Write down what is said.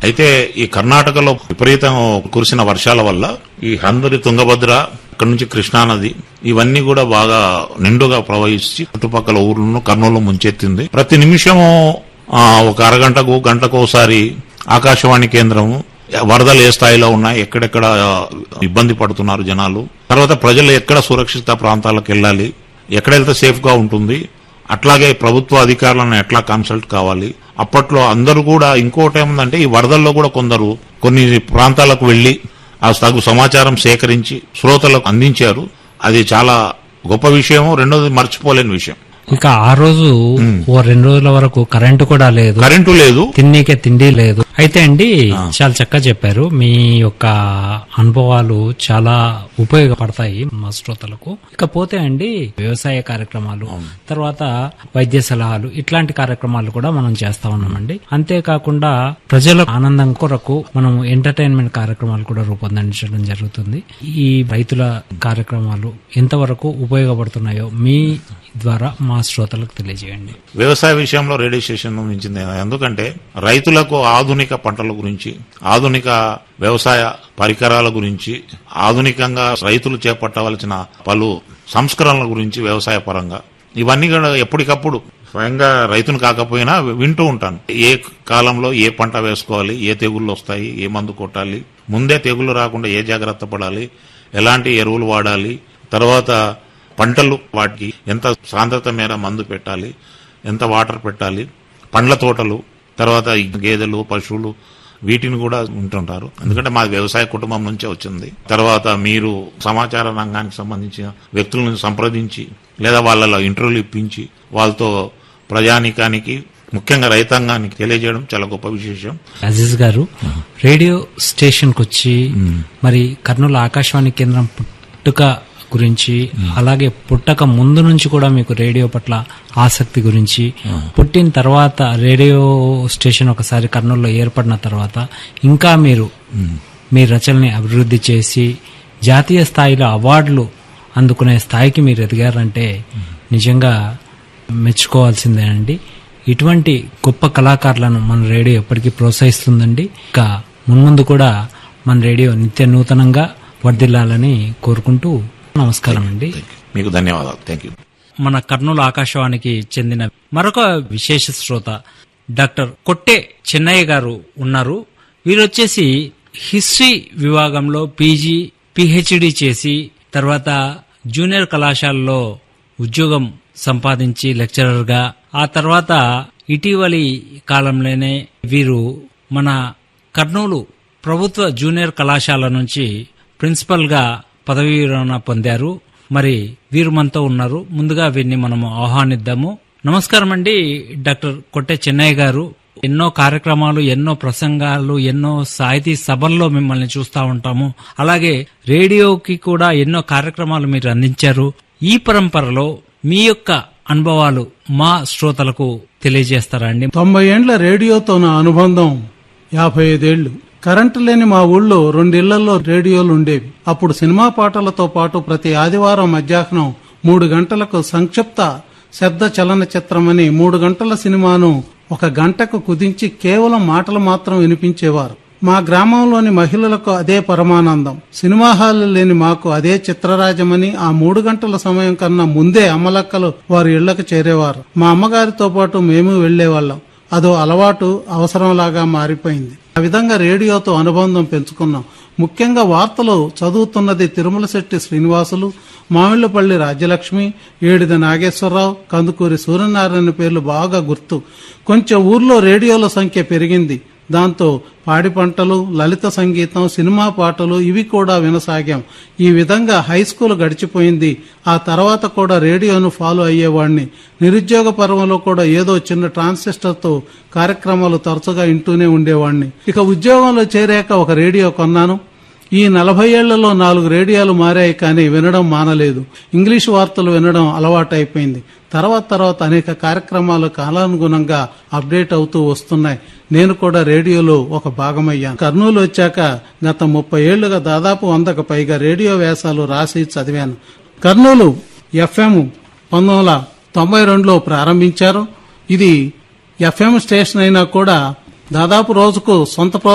అయితే ఈ కర్ణాటకలో విపరీతం కురిసిన వర్షాల వల్ల ఈ హందరి తుంగభద్ర ఇక్కడ నుంచి కృష్ణా నది ఇవన్నీ కూడా బాగా నిండుగా ప్రవహించి చుట్టుపక్కల ఊర్లను కర్నూలు ముంచెత్తింది ప్రతి నిమిషము ఆ, ఒక అరగంటకు గంటకు ఒకసారి ఆకాశవాణి కేంద్రం వరదలు ఏ స్థాయిలో ఉన్నాయి ఎక్కడెక్కడ ఆ, ఇబ్బంది పడుతున్నారు జనాలు తర్వాత ప్రజలు ఎక్కడ సురక్షిత ప్రాంతాలకు వెళ్ళాలి ఎక్కడ వెళ్తే సేఫ్ గా ఉంటుంది అట్లాగే ప్రభుత్వ అధికారులను ఎట్లా కన్సల్ట్ కావాలి అప్పట్లో అందరూ కూడా ఇంకోటి ఏముందంటే ఈ వరదల్లో కూడా కొందరు కొన్ని ప్రాంతాలకు వెళ్లి ఆ తగు సమాచారం సేకరించి శ్రోతలకు అందించారు అది చాలా గొప్ప విషయం రెండోది మర్చిపోలేని విషయం ఇక ఆ రోజు ఓ రెండు రోజుల వరకు కరెంటు కూడా లేదు కరెంటు లేదు తిన్నీకే తిండి లేదు అయితే అండి చాలా చక్కగా చెప్పారు మీ యొక్క అనుభవాలు చాలా ఉపయోగపడతాయి మా శ్రోతలకు ఇకపోతే అండి వ్యవసాయ కార్యక్రమాలు తర్వాత వైద్య సలహాలు ఇట్లాంటి కార్యక్రమాలు కూడా మనం చేస్తా ఉన్నామండి అంతేకాకుండా ప్రజల ఆనందం కొరకు మనం ఎంటర్టైన్మెంట్ కార్యక్రమాలు కూడా రూపొందించడం జరుగుతుంది ఈ రైతుల కార్యక్రమాలు ఎంతవరకు ఉపయోగపడుతున్నాయో మీ ద్వారా మా శ్రోతలకు తెలియజేయండి వ్యవసాయ విషయంలో రేడియో స్టేషన్ మించింది ఎందుకంటే రైతులకు ఆధునిక పంటల గురించి ఆధునిక వ్యవసాయ పరికరాల గురించి ఆధునికంగా రైతులు చేపట్టవలసిన పలు సంస్కరణల గురించి వ్యవసాయ పరంగా ఇవన్నీ కూడా ఎప్పటికప్పుడు స్వయంగా రైతును కాకపోయినా వింటూ ఉంటాను ఏ కాలంలో ఏ పంట వేసుకోవాలి ఏ తెగుళ్ళు వస్తాయి ఏ మందు కొట్టాలి ముందే తెగుళ్ళు రాకుండా ఏ జాగ్రత్త పడాలి ఎలాంటి ఎరువులు వాడాలి తర్వాత పంటలు వాటికి ఎంత సాంద్రత మేర మందు పెట్టాలి ఎంత వాటర్ పెట్టాలి పండ్ల తోటలు తర్వాత ఈ గేదెలు పశువులు వీటిని కూడా ఉంటుంటారు ఎందుకంటే మాది వ్యవసాయ కుటుంబం నుంచే వచ్చింది తర్వాత మీరు సమాచార రంగానికి సంబంధించిన వ్యక్తులను సంప్రదించి లేదా వాళ్ళలో ఇంటర్వ్యూలు ఇప్పించి వాళ్ళతో ప్రజానికానికి ముఖ్యంగా రైతాంగానికి తెలియజేయడం చాలా గొప్ప విశేషం అజీజ్ గారు రేడియో స్టేషన్ కు వచ్చి మరి కర్నూలు ఆకాశవాణి కేంద్రం పుట్టుక గురించి అలాగే పుట్టక ముందు నుంచి కూడా మీకు రేడియో పట్ల ఆసక్తి గురించి పుట్టిన తర్వాత రేడియో స్టేషన్ ఒకసారి కర్నూలులో ఏర్పడిన తర్వాత ఇంకా మీరు మీ రచనని అభివృద్ధి చేసి జాతీయ స్థాయిలో అవార్డులు అందుకునే స్థాయికి మీరు ఎదిగారంటే నిజంగా మెచ్చుకోవాల్సిందేనండి ఇటువంటి గొప్ప కళాకారులను మన రేడియో ఎప్పటికీ ప్రోత్సహిస్తుందండి ఇక మున్ముందు కూడా మన రేడియో నిత్య నూతనంగా వర్ధిల్లాలని కోరుకుంటూ నమస్కారం అండి మీకు ధన్యవాదాలు థ్యాంక్ యూ మన కర్నూలు ఆకాశవాణికి చెందిన మరొక విశేష శ్రోత డాక్టర్ కొట్టే చెన్నయ్య గారు ఉన్నారు వీరు వచ్చేసి హిస్టరీ విభాగంలో పీజీ పిహెచ్డి చేసి తర్వాత జూనియర్ కళాశాలలో ఉద్యోగం సంపాదించి లెక్చరర్ గా ఆ తర్వాత ఇటీవలి కాలంలోనే వీరు మన కర్నూలు ప్రభుత్వ జూనియర్ కళాశాల నుంచి ప్రిన్సిపల్ గా పదవీ విరమణ పొందారు మరి వీరు మనతో ఉన్నారు ముందుగా వీరిని మనము ఆహ్వానిద్దాము నమస్కారం అండి డాక్టర్ కొట్టె చెన్నయ్య గారు ఎన్నో కార్యక్రమాలు ఎన్నో ప్రసంగాలు ఎన్నో సాహితీ సభల్లో మిమ్మల్ని చూస్తూ ఉంటాము అలాగే రేడియోకి కూడా ఎన్నో కార్యక్రమాలు మీరు అందించారు ఈ పరంపరలో మీ యొక్క అనుభవాలు మా శ్రోతలకు తెలియజేస్తారా అండి తొంభై ఏండ్ల రేడియోతో నా అనుబంధం యాభై ఐదేళ్లు కరెంటు లేని మా ఊళ్ళో రెండిళ్లలో రేడియోలు ఉండేవి అప్పుడు సినిమా పాటలతో పాటు ప్రతి ఆదివారం మధ్యాహ్నం మూడు గంటలకు సంక్షిప్త శబ్ద చలనచిత్రమని మూడు గంటల సినిమాను ఒక గంటకు కుదించి కేవలం మాటలు మాత్రం వినిపించేవారు మా గ్రామంలోని మహిళలకు అదే పరమానందం సినిమా హాల్ లేని మాకు అదే చిత్రరాజమని ఆ మూడు గంటల సమయం కన్నా ముందే అమ్మలక్కలు వారి ఇళ్లకు చేరేవారు మా అమ్మగారితో పాటు మేము వెళ్లేవాళ్ళం అదో అలవాటు అవసరంలాగా మారిపోయింది ఆ విధంగా రేడియోతో అనుబంధం పెంచుకున్నాం ముఖ్యంగా వార్తలు చదువుతున్నది తిరుమల శెట్టి శ్రీనివాసులు మామిళ్లపల్లి రాజ్యలక్ష్మి ఏడిద నాగేశ్వరరావు కందుకూరి సూర్యనారాయణ పేర్లు బాగా గుర్తు కొంచెం ఊర్లో రేడియోల సంఖ్య పెరిగింది దాంతో పాడి పంటలు లలిత సంగీతం సినిమా పాటలు ఇవి కూడా వినసాగాం ఈ విధంగా హై స్కూల్ గడిచిపోయింది ఆ తర్వాత కూడా రేడియోను ఫాలో అయ్యేవాడిని నిరుద్యోగ పర్వంలో కూడా ఏదో చిన్న ట్రాన్సిస్టర్తో కార్యక్రమాలు తరచుగా వింటూనే ఉండేవాడిని ఇక ఉద్యోగంలో చేరాక ఒక రేడియో కొన్నాను ఈ నలభై ఏళ్లలో నాలుగు రేడియోలు మారాయి కానీ వినడం మానలేదు ఇంగ్లీష్ వార్తలు వినడం అలవాటైపోయింది తర్వాత తర్వాత అనేక కార్యక్రమాలు కాలానుగుణంగా అప్డేట్ అవుతూ వస్తున్నాయి నేను కూడా రేడియోలో ఒక భాగమయ్యాను కర్నూలు వచ్చాక గత ముప్పై ఏళ్లుగా దాదాపు వందకు పైగా రేడియో వ్యాసాలు రాసి చదివాను కర్నూలు ఎఫ్ఎం పంతొమ్మిది వందల తొంభై రెండులో ప్రారంభించారు ఇది ఎఫ్ఎం స్టేషన్ అయినా కూడా దాదాపు రోజుకు సొంత